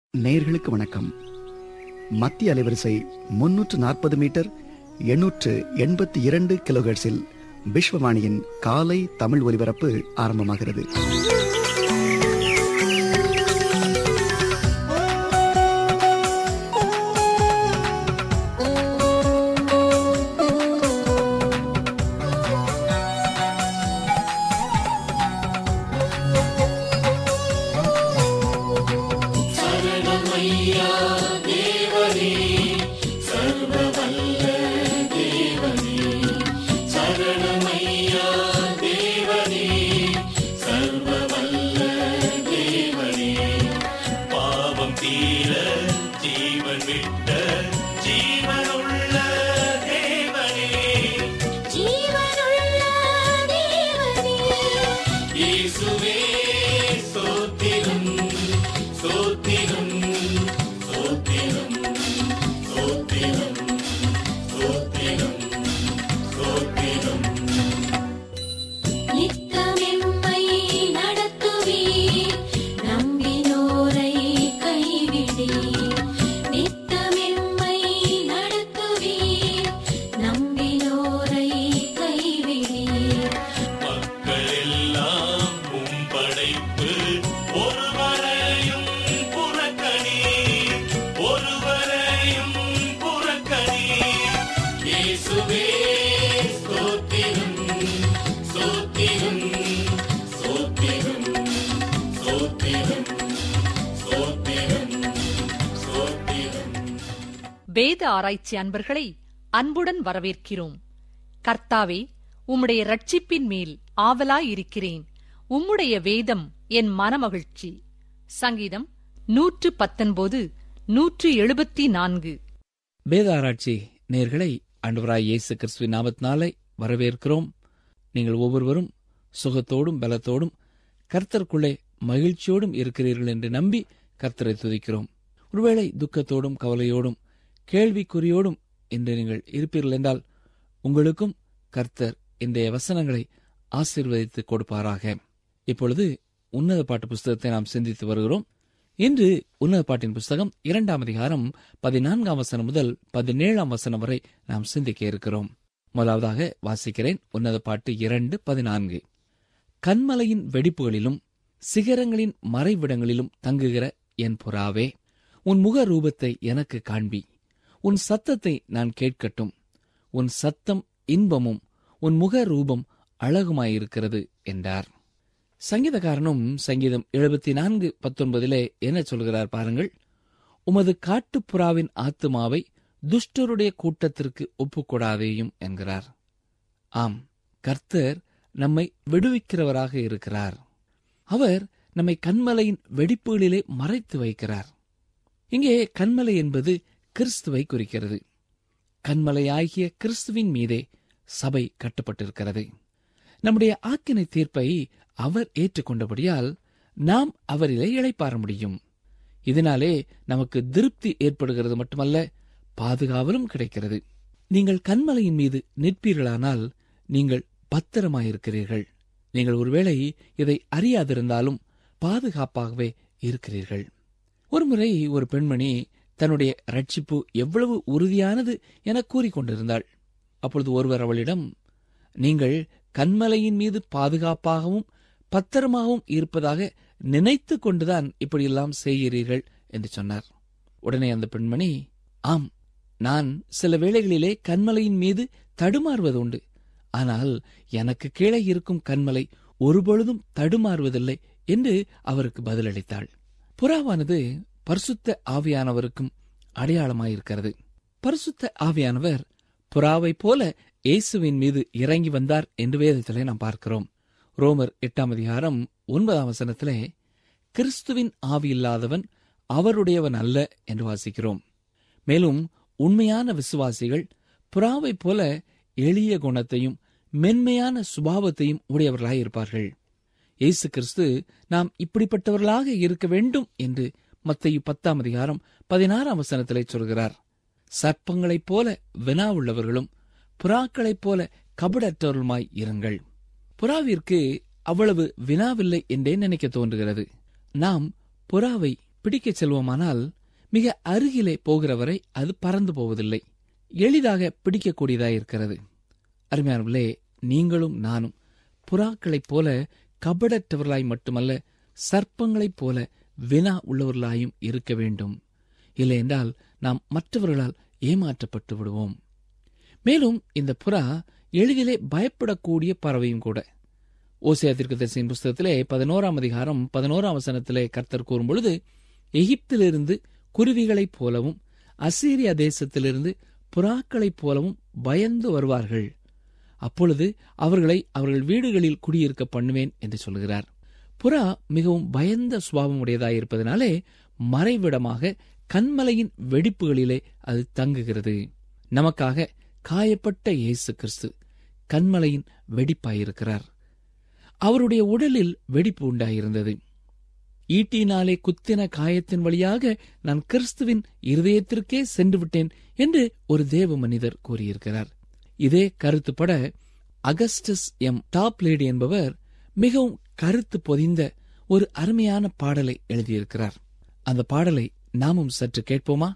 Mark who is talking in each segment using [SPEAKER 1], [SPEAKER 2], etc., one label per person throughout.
[SPEAKER 1] நேயர்களுக்கு வணக்கம் மத்திய அலைவரிசை முன்னூற்று நாற்பது மீட்டர் எண்ணூற்று எண்பத்தி இரண்டு கிலோஹெர்ட்ஸில் விஸ்வவாணியின் காலை தமிழ் ஒலிபரப்பு ஆரம்பமாகிறது
[SPEAKER 2] பாவம் தீர ஜீவன் விட்ட ஜீவனுள்ள தேவனே
[SPEAKER 3] ஜீவனுள்ள தேவனே
[SPEAKER 2] இயேசுவே சோத்திரம் சோத்திரம் சோத்திரம் சோத்திரம் சோத்திரம் சோத்திரம்
[SPEAKER 3] நித்தமெம்மை நடத்துவீர் நம்பினோரை கைவிடீர் நித்தமெம்மை நடத்துவீர் நம்பினோரை கைவிடீர்
[SPEAKER 2] மக்கள் எல்லாம் உம் படைப்பு ஒருவரையும் புறக்கணி ஒருவரையும் புறக்கணி இயேசுவே ஸ்தோத்திரம் ஸ்தோத்திரம் ஸ்தோத்திரம் ஸ்தோத்திரம் ஸ்தோத்திரம் ஸ்தோத்திரம்
[SPEAKER 4] வேத ஆராய்ச்சி அன்பர்களை அன்புடன் வரவேற்கிறோம் கர்த்தாவே உம்முடைய ரட்சிப்பின் மேல் ஆவலாயிருக்கிறேன் உம்முடைய வேதம் என் மனமகிழ்ச்சி சங்கீதம் நூற்று பத்தொன்பது நூற்று எழுபத்தி நான்கு
[SPEAKER 5] வேதாராய்ச்சி நேர்களை ஆண்டவராய் இயேசு கிறிஸ்துவின் நாமத்தினாலே வரவேற்கிறோம் நீங்கள் ஒவ்வொருவரும் சுகத்தோடும் பலத்தோடும் கர்த்தருக்குள்ளே மகிழ்ச்சியோடும் இருக்கிறீர்கள் என்று நம்பி கர்த்தரை துதிக்கிறோம் ஒருவேளை துக்கத்தோடும் கவலையோடும் கேள்விக்குறியோடும் இன்று நீங்கள் இருப்பீர்கள் என்றால் உங்களுக்கும் கர்த்தர் இன்றைய வசனங்களை ஆசீர்வதித்து கொடுப்பாராக இப்பொழுது உன்னத பாட்டு புஸ்தகத்தை நாம் சிந்தித்து வருகிறோம் இன்று உன்னத பாட்டின் புஸ்தகம் இரண்டாம் அதிகாரம் பதினான்காம் வசனம் முதல் பதினேழாம் வசனம் வரை நாம் சிந்திக்க இருக்கிறோம் முதலாவதாக வாசிக்கிறேன் உன்னத பாட்டு இரண்டு பதினான்கு கண்மலையின் வெடிப்புகளிலும் சிகரங்களின் மறைவிடங்களிலும் தங்குகிற என் புறாவே உன் முக ரூபத்தை எனக்கு காண்பி உன் சத்தத்தை நான் கேட்கட்டும் உன் சத்தம் இன்பமும் உன் முக ரூபம் அழகுமாயிருக்கிறது என்றார் சங்கீதக்காரனும் சங்கீதம் எழுபத்தி நான்கு பத்தொன்பதிலே என்ன சொல்கிறார் பாருங்கள் உமது காட்டுப்புறாவின் ஆத்துமாவை துஷ்டருடைய கூட்டத்திற்கு ஒப்புக்கொடாதேயும் என்கிறார் ஆம் கர்த்தர் நம்மை விடுவிக்கிறவராக இருக்கிறார் அவர் நம்மை கண்மலையின் வெடிப்புகளிலே மறைத்து வைக்கிறார் இங்கே கண்மலை என்பது கிறிஸ்துவை குறிக்கிறது கண்மலையாகிய கிறிஸ்துவின் மீதே சபை கட்டப்பட்டிருக்கிறது நம்முடைய ஆக்கினை தீர்ப்பை அவர் ஏற்றுக்கொண்டபடியால் நாம் அவரிலே இளைப்பாற முடியும் இதனாலே நமக்கு திருப்தி ஏற்படுகிறது மட்டுமல்ல பாதுகாவலும் கிடைக்கிறது நீங்கள் கண்மலையின் மீது நிற்பீர்களானால் நீங்கள் பத்திரமாயிருக்கிறீர்கள் நீங்கள் ஒருவேளை இதை அறியாதிருந்தாலும் பாதுகாப்பாகவே இருக்கிறீர்கள் ஒருமுறை ஒரு பெண்மணி தன்னுடைய ரட்சிப்பு எவ்வளவு உறுதியானது என கூறிக்கொண்டிருந்தாள் அப்பொழுது ஒருவர் அவளிடம் நீங்கள் கண்மலையின் மீது பாதுகாப்பாகவும் பத்திரமாகவும் இருப்பதாக நினைத்து கொண்டுதான் இப்படியெல்லாம் செய்கிறீர்கள் என்று சொன்னார் உடனே அந்த பெண்மணி ஆம் நான் சில வேளைகளிலே கண்மலையின் மீது தடுமாறுவது உண்டு ஆனால் எனக்கு கீழே இருக்கும் கண்மலை ஒருபொழுதும் தடுமாறுவதில்லை என்று அவருக்கு பதிலளித்தாள் புறாவானது பரிசுத்த ஆவியானவருக்கும் அடையாளமாயிருக்கிறது பரிசுத்த ஆவியானவர் புறாவைப் போல இயேசுவின் மீது இறங்கி வந்தார் என்று வேதத்திலே நாம் பார்க்கிறோம் ரோமர் எட்டாம் அதிகாரம் ஒன்பதாம் வசனத்திலே கிறிஸ்துவின் ஆவி இல்லாதவன் அவருடையவன் அல்ல என்று வாசிக்கிறோம் மேலும் உண்மையான விசுவாசிகள் புறாவைப் போல எளிய குணத்தையும் மென்மையான சுபாவத்தையும் உடையவர்களாய் இருப்பார்கள் இயேசு கிறிஸ்து நாம் இப்படிப்பட்டவர்களாக இருக்க வேண்டும் என்று மத்தேயு பத்தாம் அதிகாரம் பதினாறாம் வசனத்திலே சொல்கிறார் சர்ப்பங்களைப் போல வினா உள்ளவர்களும் புறாக்களைப் போல கபடற்றவர்களுமாய் இருங்கள் புறாவிற்கு அவ்வளவு வினாவில்லை என்றே நினைக்க தோன்றுகிறது நாம் புறாவை பிடிக்கச் செல்வோமானால் மிக அருகிலே போகிறவரை அது பறந்து போவதில்லை எளிதாக பிடிக்கக்கூடியதாய் இருக்கிறது அருமையானவர்களே நீங்களும் நானும் புறாக்களைப் போல கபடற்றவர்களாய் மட்டுமல்ல சர்ப்பங்களைப் போல வினா உள்ளவர்களாயும் இருக்க வேண்டும் இல்லையென்றால் நாம் மற்றவர்களால் ஏமாற்றப்பட்டு விடுவோம் மேலும் இந்த புறா எளிதிலே பயப்படக்கூடிய பறவையும் கூட ஓசியா தீர்க்கதரிசியின் புஸ்தகத்திலே பதினோராம் அதிகாரம் பதினோராம் வசனத்திலே கர்த்தர் கூறும் பொழுது எகிப்திலிருந்து குருவிகளைப் போலவும் அசீரியா தேசத்திலிருந்து புறாக்களைப் போலவும் பயந்து வருவார்கள் அப்பொழுது அவர்களை அவர்கள் வீடுகளில் குடியிருக்க பண்ணுவேன் என்று சொல்கிறார் புறா மிகவும் பயந்த சுபாவம் உடையதாயிருப்பதனாலே மறைவிடமாக கண்மலையின் வெடிப்புகளிலே அது தங்குகிறது நமக்காக காயப்பட்ட இயேசு கிறிஸ்து கண்மலையின் வெடிப்பாயிருக்கிறார் அவருடைய உடலில் வெடிப்பு உண்டாயிருந்தது ஈட்டினாலே குத்தின காயத்தின் வழியாக நான் கிறிஸ்துவின் இருதயத்திற்கே சென்று விட்டேன் என்று ஒரு தேவ மனிதர் கூறியிருக்கிறார் இதே கருத்துப்பட அகஸ்டஸ் எம் டாப் லேடி என்பவர் மிகவும் கருத்து பொதிந்த ஒரு அருமையான பாடலை எழுதியிருக்கிறார் அந்த பாடலை நாமும் சற்று கேட்போமா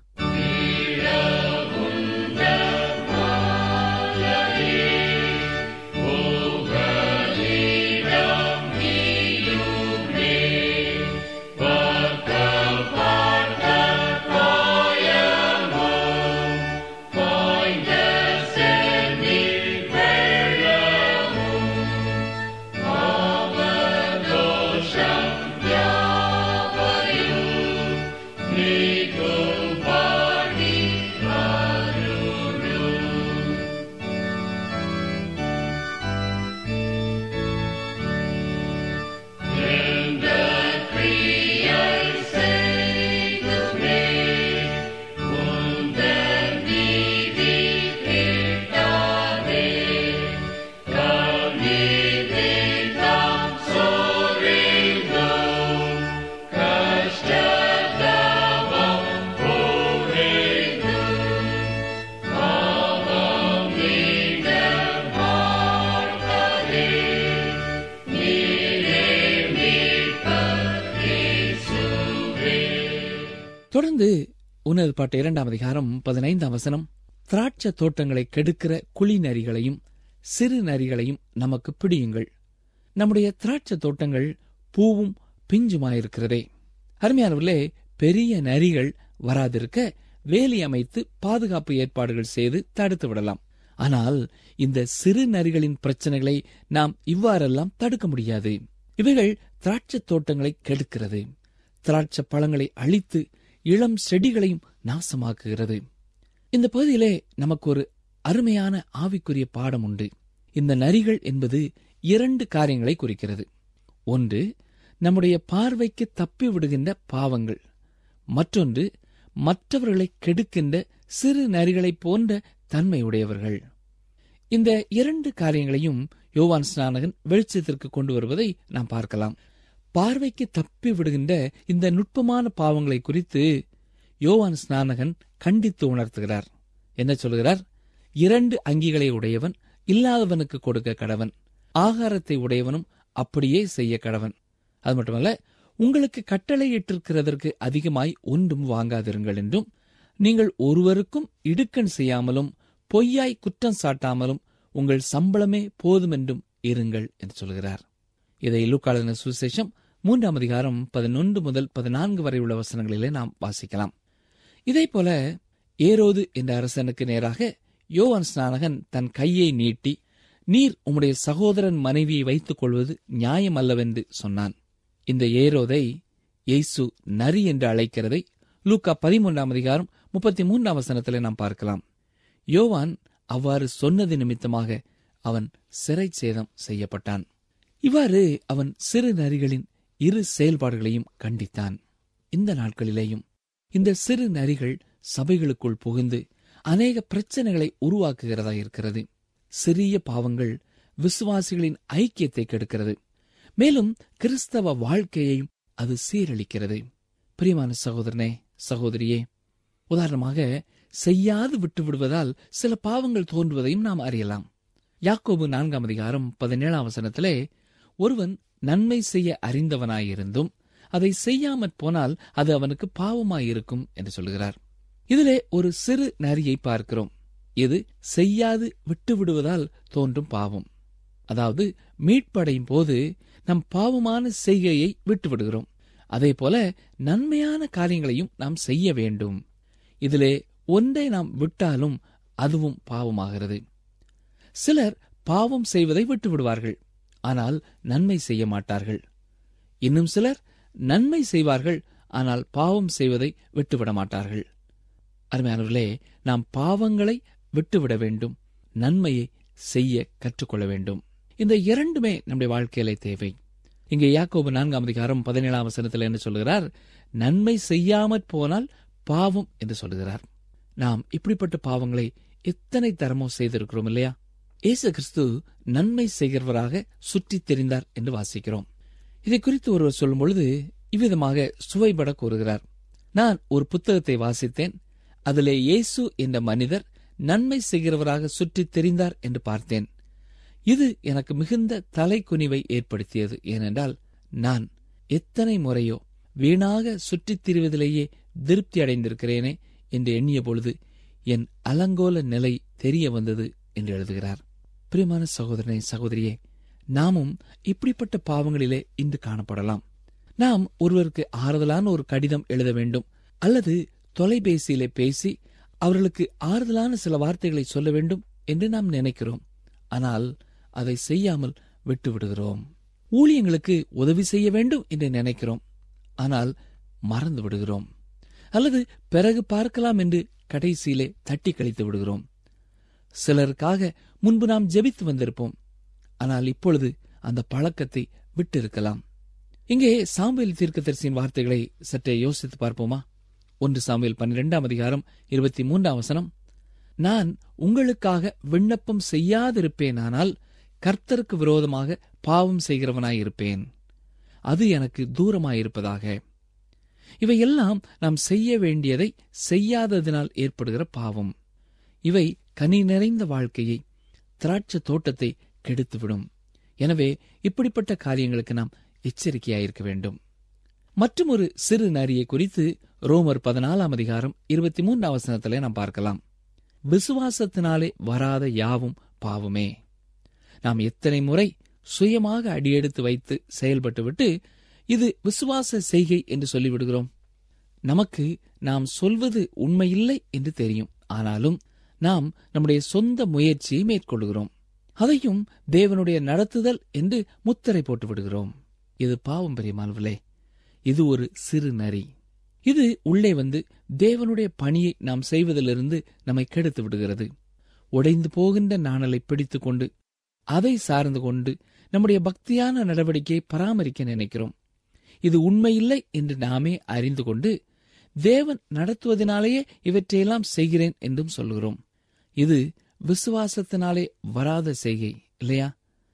[SPEAKER 5] தொடர்ந்து உன்னத பாட்டு இரண்டாம் அதிகாரம் பதினைந்தாம் வசனம் திராட்சை தோட்டங்களை கெடுக்கிற குழி நரிகளையும் சிறு நரிகளையும் நமக்கு பிடியுங்கள் நம்முடைய திராட்சை தோட்டங்கள் பூவும் பிஞ்சுமாயிருக்கிறதே அருமையானவர்களே பெரிய நரிகள் வராதிருக்க வேலி அமைத்து பாதுகாப்பு ஏற்பாடுகள் செய்து தடுத்து விடலாம் ஆனால் இந்த சிறு நரிகளின் பிரச்சனைகளை நாம் இவ்வாறெல்லாம் தடுக்க முடியாது இவைகள் திராட்சை தோட்டங்களை கெடுக்கிறது திராட்சை பழங்களை அழித்து இளம் செடிகளையும் நாசமாக்குகிறது இந்த பகுதியிலே நமக்கு ஒரு அருமையான ஆவிக்குரிய பாடம் உண்டு இந்த நரிகள் என்பது இரண்டு காரியங்களை குறிக்கிறது ஒன்று நம்முடைய பார்வைக்கு தப்பி விடுகின்ற பாவங்கள் மற்றொன்று மற்றவர்களை கெடுக்கின்ற சிறு நரிகளைப் போன்ற தன்மையுடையவர்கள் இந்த இரண்டு காரியங்களையும் யோவான் ஸ்நானகன் வெளிச்சத்திற்கு கொண்டு வருவதை நாம் பார்க்கலாம் பார்வைக்கு தப்பி விடுகின்ற இந்த நுட்பமான பாவங்களை குறித்து யோவான் ஸ்நானகன் கண்டித்து உணர்த்துகிறார் என்ன சொல்கிறார் இரண்டு அங்கிகளை உடையவன் இல்லாதவனுக்கு கொடுக்க கடவன் ஆகாரத்தை உடையவனும் அப்படியே செய்ய கடவன் அது மட்டுமல்ல உங்களுக்கு கட்டளையிட்டிருக்கிறதற்கு அதிகமாய் ஒன்றும் வாங்காதிருங்கள் என்றும் நீங்கள் ஒருவருக்கும் இடுக்கண் செய்யாமலும் பொய்யாய் குற்றம் சாட்டாமலும் உங்கள் சம்பளமே போதுமென்றும் இருங்கள் என்று சொல்கிறார் இதை லூக்காளன சுவிசேஷம் மூன்றாம் அதிகாரம் பதினொன்று முதல் பதினான்கு வரை உள்ள வசனங்களிலே நாம் வாசிக்கலாம் இதே போல ஏரோது என்ற அரசனுக்கு நேராக யோவான் ஸ்நானகன் தன் கையை நீட்டி நீர் உம்முடைய சகோதரன் மனைவியை வைத்துக் கொள்வது நியாயம் அல்லவென்று சொன்னான் இந்த ஏரோதை இயேசு நரி என்று அழைக்கிறதை லூக்கா பதிமூன்றாம் அதிகாரம் முப்பத்தி மூன்றாம் வசனத்திலே நாம் பார்க்கலாம் யோவான் அவ்வாறு சொன்னது நிமித்தமாக அவன் சிறை சேதம் செய்யப்பட்டான் இவ்வாறு அவன் சிறு நரிகளின் இரு செயல்பாடுகளையும் கண்டித்தான் இந்த நாட்களிலேயும் இந்த சிறு நரிகள் சபைகளுக்குள் புகுந்து அநேக பிரச்சனைகளை உருவாக்குகிறதா இருக்கிறது சிறிய பாவங்கள் விசுவாசிகளின் ஐக்கியத்தை கெடுக்கிறது மேலும் கிறிஸ்தவ வாழ்க்கையையும் அது சீரழிக்கிறது பிரியமான சகோதரனே சகோதரியே உதாரணமாக செய்யாது விட்டு விடுவதால் சில பாவங்கள் தோன்றுவதையும் நாம் அறியலாம் யாக்கோபு நான்காம் அதிகாரம் பதினேழாம் வசனத்திலே ஒருவன் நன்மை செய்ய அறிந்தவனாயிருந்தும் அதை செய்யாமற் போனால் அது அவனுக்கு பாவமாயிருக்கும் என்று சொல்கிறார் இதிலே ஒரு சிறு நரியை பார்க்கிறோம் இது செய்யாது விட்டு விடுவதால் தோன்றும் பாவம் அதாவது மீட்படையும் போது நம் பாவமான செய்கையை விட்டு விடுகிறோம் அதே போல நன்மையான காரியங்களையும் நாம் செய்ய வேண்டும் இதிலே ஒன்றை நாம் விட்டாலும் அதுவும் பாவமாகிறது சிலர் பாவம் செய்வதை விட்டு விடுவார்கள் ஆனால் நன்மை செய்ய மாட்டார்கள் இன்னும் சிலர் நன்மை செய்வார்கள் ஆனால் பாவம் செய்வதை விட்டுவிட மாட்டார்கள் அருமையானவர்களே நாம் பாவங்களை விட்டுவிட வேண்டும் நன்மையை செய்ய கற்றுக்கொள்ள வேண்டும் இந்த இரண்டுமே நம்முடைய வாழ்க்கையிலே தேவை இங்கே யாக்கோபு நான்காம் அதிகாரம் பதினேழாம் வசனத்தில் என்ன சொல்கிறார் நன்மை செய்யாமற் போனால் பாவம் என்று சொல்கிறார் நாம் இப்படிப்பட்ட பாவங்களை எத்தனை தரமோ செய்திருக்கிறோம் இல்லையா இயேசு கிறிஸ்து நன்மை செய்கிறவராக சுற்றித் தெரிந்தார் என்று வாசிக்கிறோம் இதை குறித்து ஒருவர் சொல்லும் பொழுது இவ்விதமாக சுவைபட கூறுகிறார் நான் ஒரு புத்தகத்தை வாசித்தேன் அதிலே இயேசு என்ற மனிதர் நன்மை செய்கிறவராக சுற்றித் தெரிந்தார் என்று பார்த்தேன் இது எனக்கு மிகுந்த தலைக்குனிவை ஏற்படுத்தியது ஏனென்றால் நான் எத்தனை முறையோ வீணாக சுற்றித் திரிவதிலேயே திருப்தி அடைந்திருக்கிறேனே என்று எண்ணிய பொழுது என் அலங்கோல நிலை தெரிய வந்தது என்று எழுதுகிறார் பிரியமான சகோதரனை சகோதரியே நாமும் இப்படிப்பட்ட பாவங்களிலே இன்று காணப்படலாம் நாம் ஒருவருக்கு ஆறுதலான ஒரு கடிதம் எழுத வேண்டும் அல்லது தொலைபேசியிலே பேசி அவர்களுக்கு ஆறுதலான சில வார்த்தைகளை சொல்ல வேண்டும் என்று நாம் நினைக்கிறோம் ஆனால் அதை செய்யாமல் விட்டு விடுகிறோம் ஊழியங்களுக்கு உதவி செய்ய வேண்டும் என்று நினைக்கிறோம் ஆனால் மறந்து விடுகிறோம் அல்லது பிறகு பார்க்கலாம் என்று கடைசியிலே தட்டி கழித்து விடுகிறோம் சிலருக்காக முன்பு நாம் ஜெபித்து வந்திருப்போம் ஆனால் இப்பொழுது அந்த பழக்கத்தை விட்டிருக்கலாம் இங்கே சாம்பேல் தீர்க்கதரிசியின் வார்த்தைகளை சற்றே யோசித்து பார்ப்போமா ஒன்று சாமுவேல் பன்னிரெண்டாம் அதிகாரம் இருபத்தி மூன்றாம் வசனம் நான் உங்களுக்காக விண்ணப்பம் செய்யாதிருப்பேனானால் கர்த்தருக்கு விரோதமாக பாவம் செய்கிறவனாயிருப்பேன் அது எனக்கு தூரமாயிருப்பதாக இவையெல்லாம் நாம் செய்ய வேண்டியதை செய்யாததினால் ஏற்படுகிற பாவம் இவை கனி நிறைந்த வாழ்க்கையை திராட்சை தோட்டத்தை கெடுத்துவிடும் எனவே இப்படிப்பட்ட காரியங்களுக்கு நாம் எச்சரிக்கையாயிருக்க வேண்டும் மற்றும் ஒரு சிறு நரியை குறித்து ரோமர் பதினாலாம் அதிகாரம் இருபத்தி மூன்றாம் வசனத்திலே நாம் பார்க்கலாம் விசுவாசத்தினாலே வராத யாவும் பாவமே நாம் எத்தனை முறை சுயமாக அடியெடுத்து வைத்து செயல்பட்டுவிட்டு இது விசுவாச செய்கை என்று சொல்லிவிடுகிறோம் நமக்கு நாம் சொல்வது உண்மையில்லை என்று தெரியும் ஆனாலும் நாம் நம்முடைய சொந்த முயற்சியை மேற்கொள்கிறோம் அதையும் தேவனுடைய நடத்துதல் என்று முத்திரை போட்டு விடுகிறோம் இது பாவம் பெரியமானவர்களே இது ஒரு சிறு நரி இது உள்ளே வந்து தேவனுடைய பணியை நாம் செய்வதிலிருந்து நம்மை கெடுத்து விடுகிறது உடைந்து போகின்ற நாணலை பிடித்துக் கொண்டு அதை சார்ந்து கொண்டு நம்முடைய பக்தியான நடவடிக்கையை பராமரிக்க நினைக்கிறோம் இது உண்மையில்லை என்று நாமே அறிந்து கொண்டு தேவன் நடத்துவதனாலேயே இவற்றையெல்லாம் செய்கிறேன் என்றும் சொல்கிறோம் இது விசுவாசத்தினாலே வராத செய்கை இல்லையா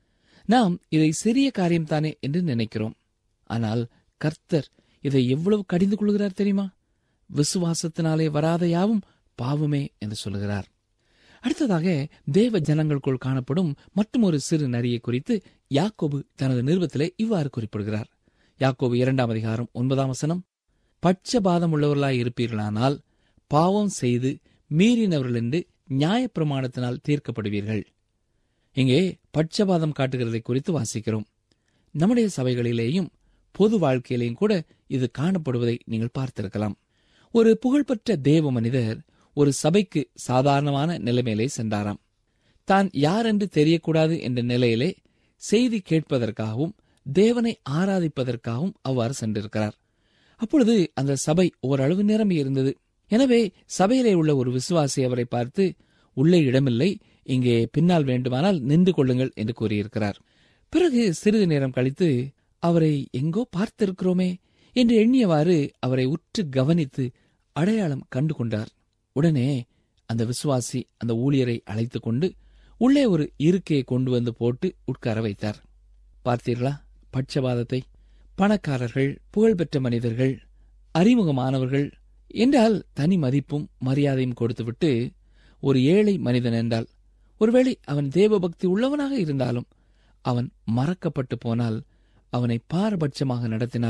[SPEAKER 5] நாம் இதை சிறிய காரியம்தானே என்று நினைக்கிறோம் ஆனால் கர்த்தர் இதை எவ்வளவு கடிந்து கொள்கிறார் தெரியுமா விசுவாசத்தினாலே வராத யாவும் பாவமே என்று சொல்கிறார் அடுத்ததாக தேவ ஜனங்களுக்குள் காணப்படும் மற்றும் ஒரு சிறு நரியை குறித்து யாக்கோபு தனது நிருபத்திலே இவ்வாறு குறிப்பிடுகிறார் யாக்கோபு இரண்டாம் அதிகாரம் ஒன்பதாம் வசனம் பட்சபாதம் உள்ளவர்களாய் இருப்பீர்களானால் பாவம் செய்து மீறினவர்கள் என்று நியாயப்பிரமாணத்தினால் தீர்க்கப்படுவீர்கள் இங்கே பட்சபாதம் காட்டுகிறதை குறித்து வாசிக்கிறோம் நம்முடைய சபைகளிலேயும் பொது வாழ்க்கையிலேயும் கூட இது காணப்படுவதை நீங்கள் பார்த்திருக்கலாம் ஒரு புகழ்பெற்ற தேவ மனிதர் ஒரு சபைக்கு சாதாரணமான நிலைமையிலே சென்றாராம் தான் யார் என்று தெரியக்கூடாது என்ற நிலையிலே செய்தி கேட்பதற்காகவும் தேவனை ஆராதிப்பதற்காகவும் அவ்வாறு சென்றிருக்கிறார் அப்பொழுது அந்த சபை ஓரளவு நிரம்பி இருந்தது எனவே சபையிலே உள்ள ஒரு விசுவாசி அவரை பார்த்து உள்ளே இடமில்லை இங்கே பின்னால் வேண்டுமானால் நின்று கொள்ளுங்கள் என்று கூறியிருக்கிறார் பிறகு சிறிது நேரம் கழித்து அவரை எங்கோ பார்த்திருக்கிறோமே என்று எண்ணியவாறு அவரை உற்று கவனித்து அடையாளம் கண்டு கொண்டார் உடனே அந்த விசுவாசி அந்த ஊழியரை அழைத்துக் கொண்டு உள்ளே ஒரு இருக்கையை கொண்டு வந்து போட்டு உட்கார வைத்தார் பார்த்தீர்களா பட்சபாதத்தை பணக்காரர்கள் புகழ்பெற்ற மனிதர்கள் அறிமுகமானவர்கள் என்றால் தனி மதிப்பும் மரியாதையும் கொடுத்துவிட்டு ஒரு ஏழை மனிதன் என்றால் ஒருவேளை அவன் தேவபக்தி உள்ளவனாக இருந்தாலும் அவன் மறக்கப்பட்டு போனால் அவனை பாரபட்சமாக நடத்தினால்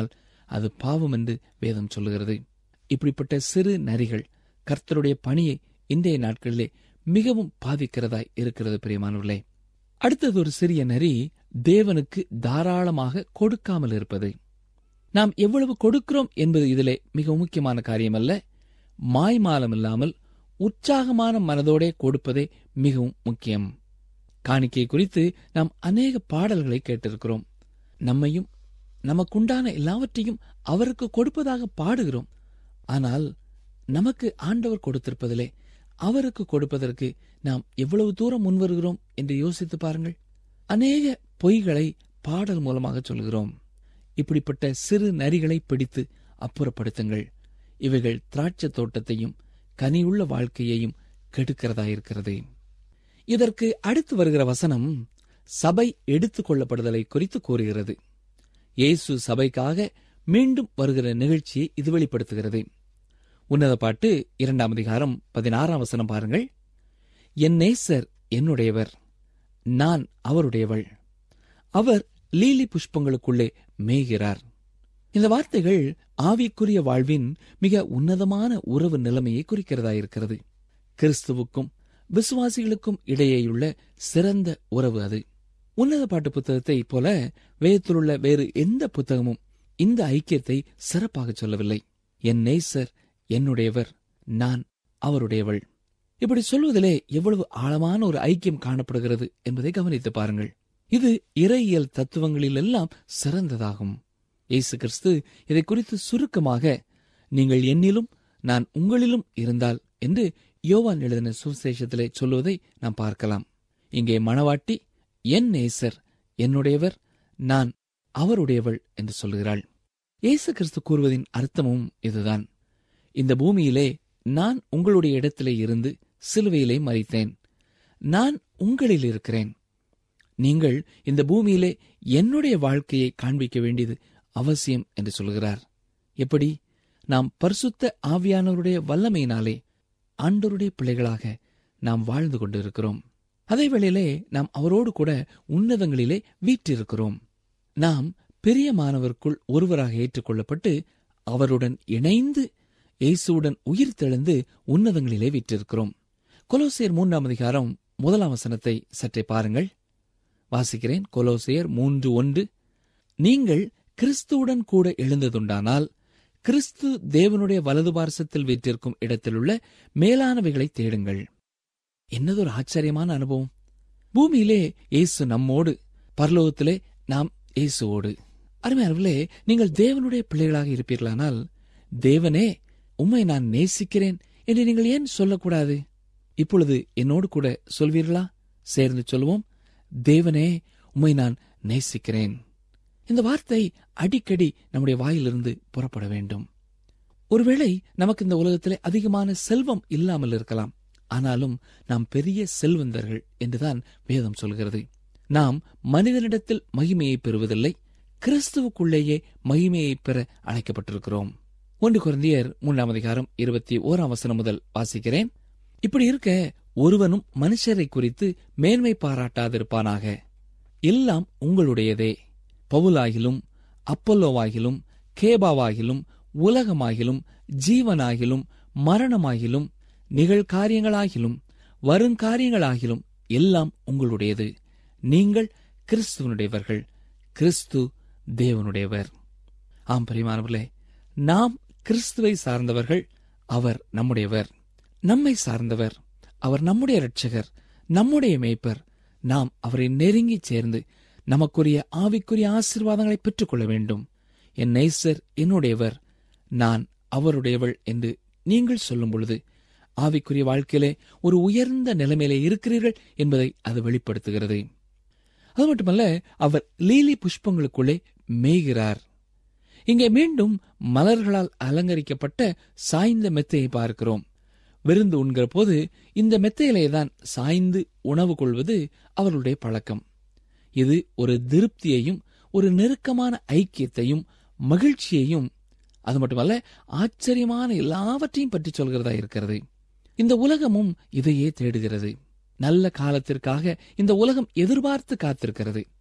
[SPEAKER 5] அது பாவம் என்று வேதம் சொல்லுகிறது இப்படிப்பட்ட சிறு நரிகள் கர்த்தருடைய பணியை இன்றைய நாட்களிலே மிகவும் பாதிக்கிறதாய் இருக்கிறது பிரியமானவர்களே அடுத்தது ஒரு சிறிய நரி தேவனுக்கு தாராளமாக கொடுக்காமல் இருப்பது நாம் எவ்வளவு கொடுக்கிறோம் என்பது இதிலே மிக முக்கியமான காரியம் அல்ல மாய்மாலம் இல்லாமல் உற்சாகமான மனதோடே கொடுப்பதே மிகவும் முக்கியம் காணிக்கை குறித்து நாம் அநேக பாடல்களை கேட்டிருக்கிறோம் நம்மையும் நமக்குண்டான எல்லாவற்றையும் அவருக்கு கொடுப்பதாக பாடுகிறோம் ஆனால் நமக்கு ஆண்டவர் கொடுத்திருப்பதிலே அவருக்கு கொடுப்பதற்கு நாம் எவ்வளவு தூரம் முன்வருகிறோம் என்று யோசித்து பாருங்கள் அநேக பொய்களை பாடல் மூலமாக சொல்கிறோம் இப்படிப்பட்ட சிறு நரிகளை பிடித்து அப்புறப்படுத்துங்கள் இவைகள் திராட்சை தோட்டத்தையும் கனியுள்ள வாழ்க்கையையும் கெடுக்கிறதாயிருக்கிறது இதற்கு அடுத்து வருகிற வசனம் சபை எடுத்துக் கொள்ளப்படுதலை குறித்து கூறுகிறது இயேசு சபைக்காக மீண்டும் வருகிற நிகழ்ச்சியை இது வெளிப்படுத்துகிறது உன்னத பாட்டு இரண்டாம் அதிகாரம் பதினாறாம் வசனம் பாருங்கள் என் நேசர் என்னுடையவர் நான் அவருடையவள் அவர் லீலி புஷ்பங்களுக்குள்ளே மேய்கிறார் இந்த வார்த்தைகள் ஆவிக்குரிய வாழ்வின் மிக உன்னதமான உறவு நிலைமையை குறிக்கிறதாயிருக்கிறது கிறிஸ்துவுக்கும் விசுவாசிகளுக்கும் இடையேயுள்ள சிறந்த உறவு அது உன்னத பாட்டு புத்தகத்தை போல வேதத்திலுள்ள வேறு எந்த புத்தகமும் இந்த ஐக்கியத்தை சிறப்பாக சொல்லவில்லை என் நேசர் என்னுடையவர் நான் அவருடையவள் இப்படி சொல்வதிலே எவ்வளவு ஆழமான ஒரு ஐக்கியம் காணப்படுகிறது என்பதை கவனித்து பாருங்கள் இது இறையியல் தத்துவங்களிலெல்லாம் சிறந்ததாகும் இயேசு கிறிஸ்து இதை குறித்து சுருக்கமாக நீங்கள் என்னிலும் நான் உங்களிலும் இருந்தால் என்று யோவான் எழுதின சுவிசேஷத்திலே சொல்லுவதை நாம் பார்க்கலாம் இங்கே மணவாட்டி என் நேசர் என்னுடையவர் நான் அவருடையவள் என்று சொல்கிறாள் இயேசு கிறிஸ்து கூறுவதின் அர்த்தமும் இதுதான் இந்த பூமியிலே நான் உங்களுடைய இடத்திலே இருந்து சிலுவையிலே மறித்தேன் நான் உங்களில் இருக்கிறேன் நீங்கள் இந்த பூமியிலே என்னுடைய வாழ்க்கையை காண்பிக்க வேண்டியது அவசியம் என்று சொல்கிறார் எப்படி நாம் பரிசுத்த ஆவியானவருடைய வல்லமையினாலே ஆண்டவருடைய பிள்ளைகளாக நாம் வாழ்ந்து கொண்டிருக்கிறோம் அதே வேளையிலே நாம் அவரோடு கூட உன்னதங்களிலே வீற்றிருக்கிறோம் நாம் பெரியமானவருக்குள் ஒருவராக ஏற்றுக்கொள்ளப்பட்டு அவருடன் இணைந்து இயேசுவுடன் உயிர் தெழுந்து உன்னதங்களிலே வீற்றிருக்கிறோம் கொலோசியர் மூன்றாம் அதிகாரம் முதலாம் வசனத்தை சற்றே பாருங்கள் வாசிக்கிறேன் கொலோசியர் மூன்று ஒன்று நீங்கள் கிறிஸ்துவுடன் கூட எழுந்ததுண்டானால் கிறிஸ்து தேவனுடைய வலது பார்சத்தில் வீற்றிருக்கும் இடத்திலுள்ள மேலானவைகளை தேடுங்கள் என்னதொரு ஆச்சரியமான அனுபவம் பூமியிலே இயேசு நம்மோடு பரலோகத்திலே நாம் இயேசுவோடு அருமையானவர்களே நீங்கள் தேவனுடைய பிள்ளைகளாக இருப்பீர்களானால் தேவனே உம்மை நான் நேசிக்கிறேன் என்று நீங்கள் ஏன் சொல்லக்கூடாது இப்பொழுது என்னோடு கூட சொல்வீர்களா சேர்ந்து சொல்லுவோம் தேவனே உம்மை நான் நேசிக்கிறேன் இந்த வார்த்தை அடிக்கடி நம்முடைய வாயிலிருந்து புறப்பட வேண்டும் ஒருவேளை நமக்கு இந்த உலகத்திலே அதிகமான செல்வம் இல்லாமல் இருக்கலாம் ஆனாலும் நாம் பெரிய செல்வந்தர்கள் என்றுதான் வேதம் சொல்கிறது நாம் மனிதனிடத்தில் மகிமையை பெறுவதில்லை கிறிஸ்துவுக்குள்ளேயே மகிமையை பெற அழைக்கப்பட்டிருக்கிறோம் ஒன்று குழந்தையர் மூன்றாம் அதிகாரம் இருபத்தி ஓராம் வசனம் முதல் வாசிக்கிறேன் இப்படி இருக்க ஒருவனும் மனுஷரை குறித்து மேன்மை பாராட்டாதிருப்பானாக எல்லாம் உங்களுடையதே பவுலாகிலும் அப்பல்லோவாகிலும் கேபாவாகிலும் உலகமாகிலும் ஜீவனாகிலும் மரணமாகிலும் நிகழ்காரியங்களாகிலும் வருங்காரியங்களாகிலும் எல்லாம் உங்களுடையது நீங்கள் கிறிஸ்துவனுடையவர்கள் கிறிஸ்து தேவனுடையவர் ஆம் பிரியமானவர்களே நாம் கிறிஸ்துவை சார்ந்தவர்கள் அவர் நம்முடையவர் நம்மை சார்ந்தவர் அவர் நம்முடைய இரட்சகர் நம்முடைய மேய்ப்பர் நாம் அவரை நெருங்கி சேர்ந்து நமக்குரிய ஆவிக்குரிய ஆசீர்வாதங்களை பெற்றுக்கொள்ள வேண்டும் என் நேசர் என்னுடையவர் நான் அவருடையவள் என்று நீங்கள் சொல்லும் பொழுது ஆவிக்குரிய வாழ்க்கையிலே ஒரு உயர்ந்த நிலைமையிலே இருக்கிறீர்கள் என்பதை அது வெளிப்படுத்துகிறது அது மட்டுமல்ல அவர் லீலி புஷ்பங்களுக்குள்ளே மேய்கிறார் இங்கே மீண்டும் மலர்களால் அலங்கரிக்கப்பட்ட சாய்ந்த மெத்தையை பார்க்கிறோம் விருந்து உண்கிற போது இந்த மெத்தையிலே தான் சாய்ந்து உணவு கொள்வது அவர்களுடைய பழக்கம் இது ஒரு திருப்தியையும் ஒரு நெருக்கமான ஐக்கியத்தையும் மகிழ்ச்சியையும் அது மட்டுமல்ல ஆச்சரியமான எல்லாவற்றையும் பற்றி சொல்கிறதா இருக்கிறது இந்த உலகமும் இதையே தேடுகிறது நல்ல காலத்திற்காக இந்த உலகம் எதிர்பார்த்து காத்திருக்கிறது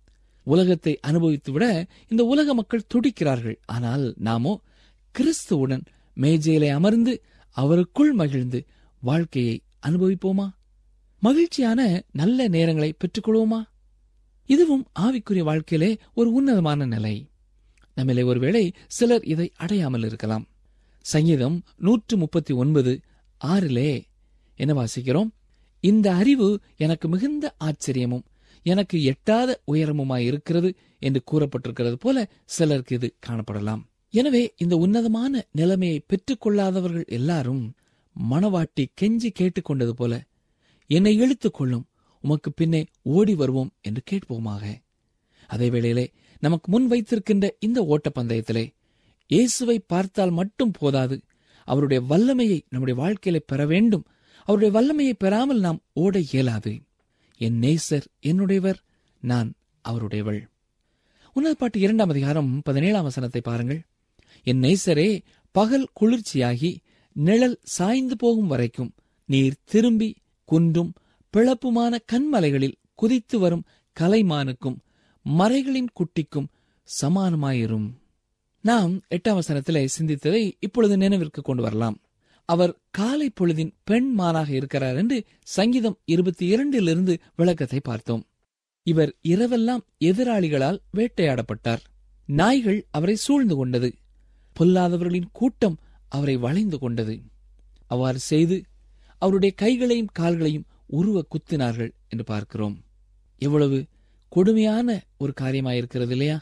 [SPEAKER 5] உலகத்தை அனுபவித்து விட இந்த உலக மக்கள் துடிக்கிறார்கள் ஆனால் நாமோ கிறிஸ்துவுடன் மேஜையிலே அமர்ந்து அவருக்குள் மகிழ்ந்து வாழ்க்கையை அனுபவிப்போமா மகிழ்ச்சியான நல்ல நேரங்களை பெற்றுக்கொள்வோமா இதுவும் ஆவிக்குரிய வாழ்க்கையிலே ஒரு உன்னதமான நிலை நம்மிலே ஒருவேளை சிலர் இதை அடையாமல் இருக்கலாம் சங்கீதம் நூற்று முப்பத்தி ஒன்பது ஆறிலே என்ன வாசிக்கிறோம் இந்த அறிவு எனக்கு மிகுந்த ஆச்சரியமும் எனக்கு எட்டாத உயரமுமாய் இருக்கிறது என்று கூறப்பட்டிருக்கிறது போல சிலருக்கு இது காணப்படலாம் எனவே இந்த உன்னதமான நிலைமையை பெற்றுக்கொள்ளாதவர்கள் எல்லாரும் மணவாட்டி கெஞ்சி கேட்டுக்கொண்டது போல என்னை இழுத்துக் கொள்ளும் உமக்கு பின்னே ஓடி வருவோம் என்று கேட்போமாக அதே வேளையிலே நமக்கு முன் வைத்திருக்கின்ற இந்த ஓட்டப்பந்தயத்திலே இயேசுவை பார்த்தால் மட்டும் போதாது அவருடைய வல்லமையை நம்முடைய வாழ்க்கையில பெற வேண்டும் அவருடைய வல்லமையை பெறாமல் நாம் ஓட இயலாது என் நேசர் என்னுடையவர் நான் அவருடையவள் உன்னத பாட்டு இரண்டாம் அதிகாரம் பதினேழாம் வசனத்தை பாருங்கள் என் நேசரே பகல் குளிர்ச்சியாகி நிழல் சாய்ந்து போகும் வரைக்கும் நீர் திரும்பி குன்றும் பிளப்புமான கண்மலைகளில் குதித்து வரும் கலைமானுக்கும் மறைகளின் குட்டிக்கும் சமானமாயிரும் நாம் எட்டாம் வசனத்திலே சிந்தித்ததை இப்பொழுது நினைவிற்கு கொண்டு வரலாம் அவர் காலை பொழுதின் பெண் மானாக இருக்கிறார் என்று சங்கீதம் இருபத்தி இரண்டிலிருந்து விளக்கத்தை பார்த்தோம் இவர் இரவெல்லாம் எதிராளிகளால் வேட்டையாடப்பட்டார் நாய்கள் அவரை சூழ்ந்து கொண்டது பொல்லாதவர்களின் கூட்டம் அவரை வளைந்து கொண்டது அவ்வாறு செய்து அவருடைய கைகளையும் கால்களையும் உருவ குத்தினார்கள் என்று பார்க்கிறோம் எவ்வளவு கொடுமையான ஒரு காரியமாயிருக்கிறது இல்லையா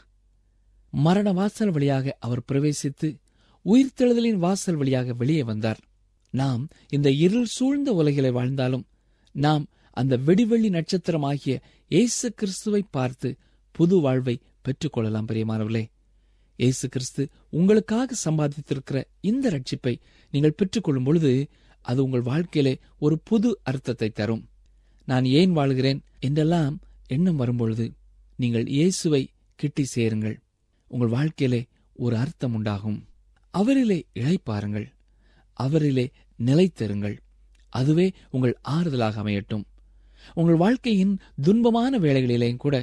[SPEAKER 5] மரண வாசல் வழியாக அவர் பிரவேசித்து உயிர்த்தெழுதலின் வாசல் வழியாக வெளியே வந்தார் நாம் இந்த இருள் சூழ்ந்த உலகிலே வாழ்ந்தாலும் நாம் அந்த வெடிவெள்ளி நட்சத்திரமாகிய இயேசு கிறிஸ்துவை பார்த்து புது வாழ்வை பெற்றுக்கொள்ளலாம் பிரியமானவர்களே இயேசு கிறிஸ்து உங்களுக்காக சம்பாதித்திருக்கிற இந்த ரட்சிப்பை நீங்கள் பெற்றுக்கொள்ளும் பொழுது அது உங்கள் வாழ்க்கையிலே ஒரு புது அர்த்தத்தை தரும் நான் ஏன் வாழ்கிறேன் என்றெல்லாம் எண்ணம் வரும்பொழுது நீங்கள் இயேசுவை கிட்டி சேருங்கள் உங்கள் வாழ்க்கையிலே ஒரு அர்த்தம் உண்டாகும் அவரிலே இழைப்பாருங்கள் அவரிலே நிலைத்தருங்கள் அதுவே உங்கள் ஆறுதலாக அமையட்டும் உங்கள் வாழ்க்கையின் துன்பமான வேளைகளிலேயும் கூட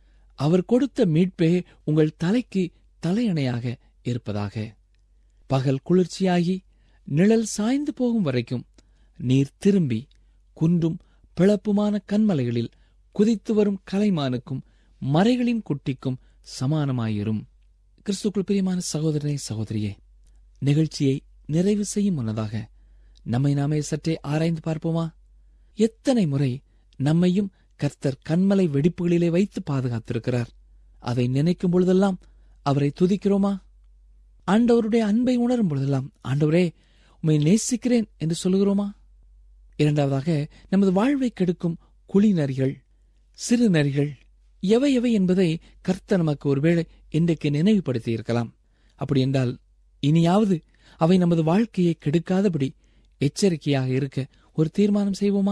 [SPEAKER 5] அவர் கொடுத்த மீட்பே உங்கள் தலைக்கு தலையணையாக இருப்பதாக பகல் குளிர்ச்சியாகி நிழல் சாய்ந்து போகும் வரைக்கும் நீர் திரும்பி குன்றும் பிளப்புமான கண்மலைகளில் குதித்து வரும் கலைமானுக்கும் மறைகளின் குட்டிக்கும் சமானமாயிரும் கிறிஸ்துக்குள் பிரியமான சகோதரனே சகோதரியே நிகழ்ச்சியை நிறைவு செய்யும் முன்னதாக நம்மை நாமே சற்றே ஆராய்ந்து பார்ப்போமா எத்தனை முறை நம்மையும் கர்த்தர் கண்மலை வெடிப்புகளிலே வைத்து பாதுகாத்திருக்கிறார் அதை நினைக்கும் பொழுதெல்லாம் அவரை துதிக்கிறோமா ஆண்டவருடைய அன்பை உணரும் பொழுதெல்லாம் ஆண்டவரே உம்மை நேசிக்கிறேன் என்று சொல்லுகிறோமா இரண்டாவதாக நமது வாழ்வை கெடுக்கும் குழி நரிகள் சிறு நரிகள் எவை எவை என்பதை கர்த்தர் நமக்கு ஒருவேளை இன்றைக்கு நினைவுபடுத்தி இருக்கலாம் அப்படி என்றால் இனியாவது அவை நமது வாழ்க்கையை கெடுக்காதபடி எச்சரிக்கையாக இருக்க ஒரு தீர்மானம் செய்வோமா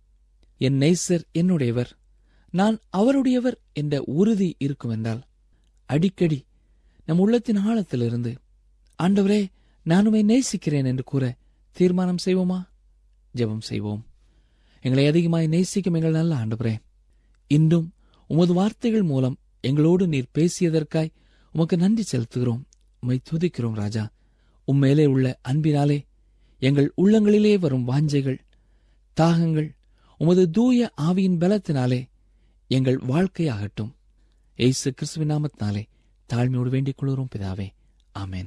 [SPEAKER 5] என் நேசர் என்னுடையவர் நான் அவருடையவர் என்ற உறுதி இருக்கும் என்றால் அடிக்கடி நம் உள்ளத்தின் ஆழத்திலிருந்து ஆண்டவரே நான் உம்மை நேசிக்கிறேன் என்று கூற தீர்மானம் செய்வோமா ஜெபம் செய்வோம் எங்களை அதிகமாய் நேசிக்கும் எங்கள் நல்ல ஆண்டவரே இன்றும் உமது வார்த்தைகள் மூலம் எங்களோடு நீர் பேசியதற்காய் உமக்கு நன்றி செலுத்துகிறோம் உம்மை துதிக்கிறோம் ராஜா உம்மேலே உள்ள அன்பினாலே எங்கள் உள்ளங்களிலே வரும் வாஞ்சைகள் தாகங்கள் உமது தூய ஆவியின் பலத்தினாலே எங்கள் வாழ்க்கையாகட்டும் ஏசு கிறிஸ்துவின் நாமத்தினாலே தாழ்மையோடு வேண்டிக் கொள்கிறோம் பிதாவே ஆமென்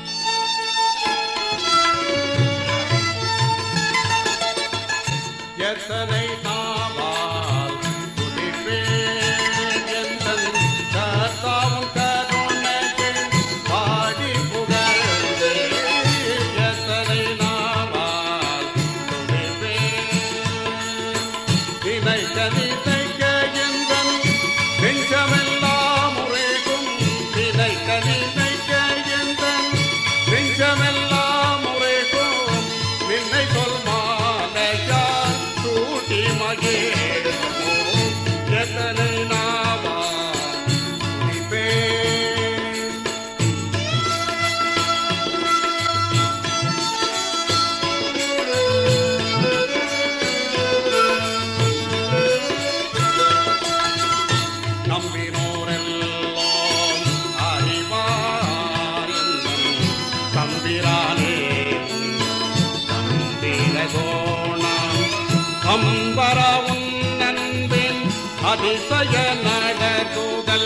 [SPEAKER 2] எத்தனை நாவால் துதிப்பேன் எந்தன் கர்த்தாவும் கருணைகள் பாடி புகழ்ந்து எத்தனை நாவால் துதிப்பேன் நினைக்க நினைக்க எந்தன் நெஞ்சமெல்லாம் உரைக்கும் நினைக்க நினைக்க எந்தன் நெஞ்சமெல்லாம் உரைக்கும் நின்னை சொல் மாலையால் சூட்டி கோணம் அம்பர உன்னன்பின் அதிசய நடத்துதல்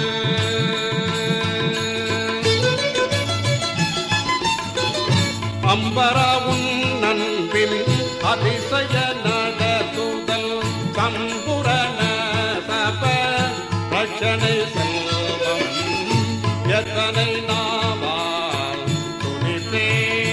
[SPEAKER 2] அம்பர உன்னன்பின் அதிசய நடத்துதல் சம்புரண சப ரட்சணை செல்வம் எத்தனை நாவால் துணிப்பே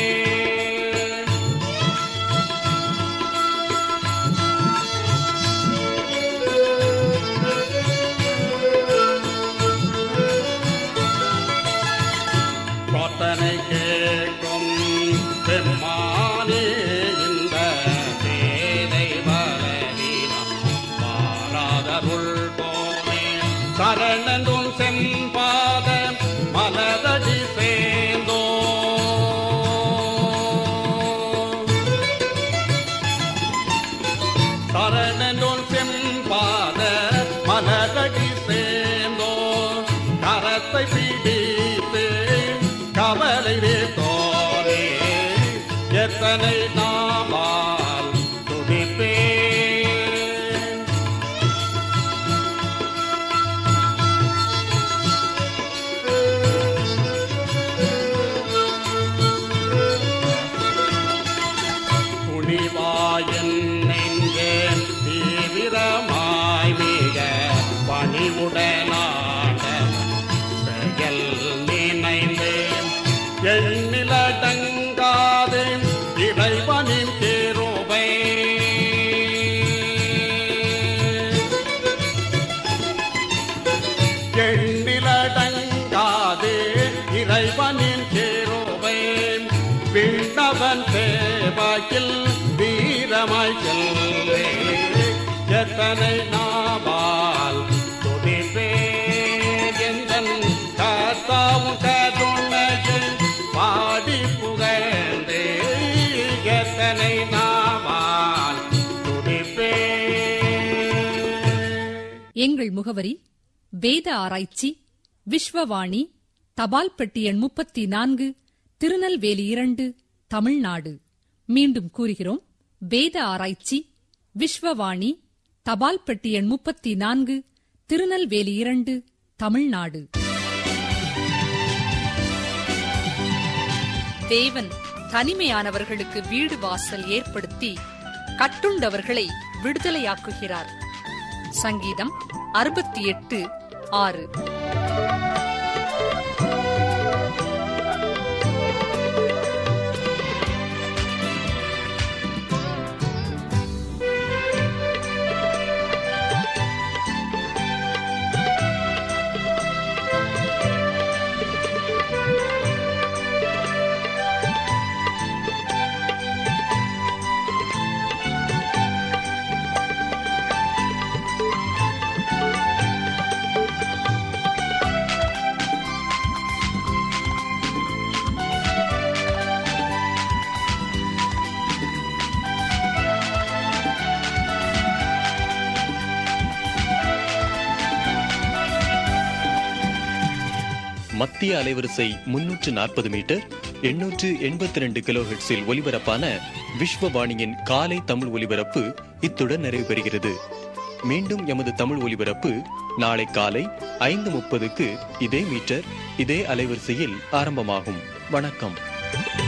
[SPEAKER 2] பிரார்த்தனை கேட்கும் பெருமானே இந்த பேதை பலவீனம் மாறாதருள் போனே சரணனும் செம்பாத மலரடி சேர்ந்தோ சரணனும் செம்பாத மலரடி சேர்ந்தோ கரத்தை பிடித்து கவலை தோரே எத்தனை நாமால் துடிப்பே துணிவாயன் நெஞ்சே தீவிரமாய் மிக பணிவுடனாக செயல் நினைந்தேன் எண்ணிலடங்காது இறைவனின் தேரோபை எண்ணிலடங்காது இறைவனின் தேரோபை விண்ணவன் சேவாக்கில் வீரமாய் செல்லே எத்தனை நாவால் துடிப்பே எந்தன் கர்த்தாவும் கருணையில் பாடி புகழ்ந்தே எத்தனை நாவால் துடிப்பே
[SPEAKER 4] எங்கள் முகவரி வேத ஆராய்ச்சி விஸ்வவாணி தபால் பெட்டி எண் முப்பத்தி நான்கு திருநெல்வேலி இரண்டு தமிழ்நாடு மீண்டும் கூறுகிறோம் வேத ஆராய்ச்சி விஸ்வவாணி தபால் பெட்டி எண் முப்பத்தி நான்கு திருநெல்வேலி இரண்டு தமிழ்நாடு தேவன் தனிமையானவர்களுக்கு வீடு வாசல் ஏற்படுத்தி கட்டுண்டவர்களை விடுதலையாக்குகிறார் சங்கீதம் அறுபத்தி எட்டு ஆறு
[SPEAKER 6] மத்திய அலைவரிசை முன்னூற்று நாற்பது மீட்டர் எண்ணூற்று எண்பத்தி ரெண்டு கிலோஹெட்ஸில் ஒலிபரப்பான விஸ்வவாணியின் காலை தமிழ் ஒலிபரப்பு இத்துடன் நிறைவு பெறுகிறது மீண்டும் எமது தமிழ் ஒலிபரப்பு நாளை காலை ஐந்து முப்பதுக்கு இதே மீட்டர் இதே அலைவரிசையில் ஆரம்பமாகும் வணக்கம்